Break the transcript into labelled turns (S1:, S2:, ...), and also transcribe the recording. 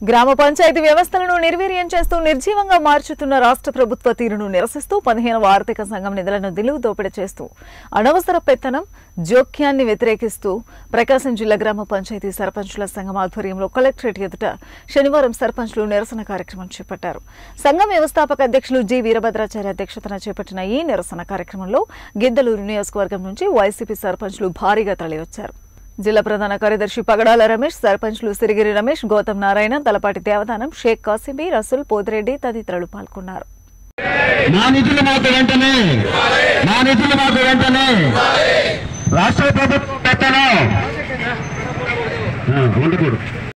S1: గ్రామ పంచాయతీ వ్యవస్థలను నిర్వీర్యం చేస్తూ నిర్జీవంగా మార్చుతున్న రాష్ట్ర ప్రభుత్వ తీరును నిరసిస్తూ పదిహేనవ ఆర్థిక సంఘం నిధులను దిలువు దోపిడీ చేస్తూ అనవసర పెత్తనం జోక్యాన్ని వ్యతిరేకిస్తూ ప్రకాశం జిల్లా గ్రామ పంచాయతీ సర్పంచుల సంఘం ఆధ్వర్యంలో కలెక్టరేట్ ఎదుట శనివారం సర్పంచ్లు నిరసన కార్యక్రమం చేపట్టారు సంఘం వ్యవస్థాపక అధ్యక్షులు జి వీరభద్రాచార్య అధ్యక్షతన చేపట్టిన ఈ నిరసన కార్యక్రమంలో గిద్దలూరు నియోజకవర్గం నుంచి వైసీపీ సర్పంచ్లు భారీగా తరలివచ్చారు జిల్లా ప్రధాన కార్యదర్శి పగడాల రమేష్ సర్పంచ్లు సిరిగిరి రమేష్ గౌతమ్ నారాయణ తలపాటి దేవదానం షేక్ కాసిమి రసూల్ పోతిరెడ్డి తదితరులు పాల్గొన్నారు
S2: మా నిధులు మాకు వెంటనే మా నిధులు మాకు వెంటనే రాష్ట్ర ప్రభుత్వం పెత్తనం ఆ, ఉండకూడదు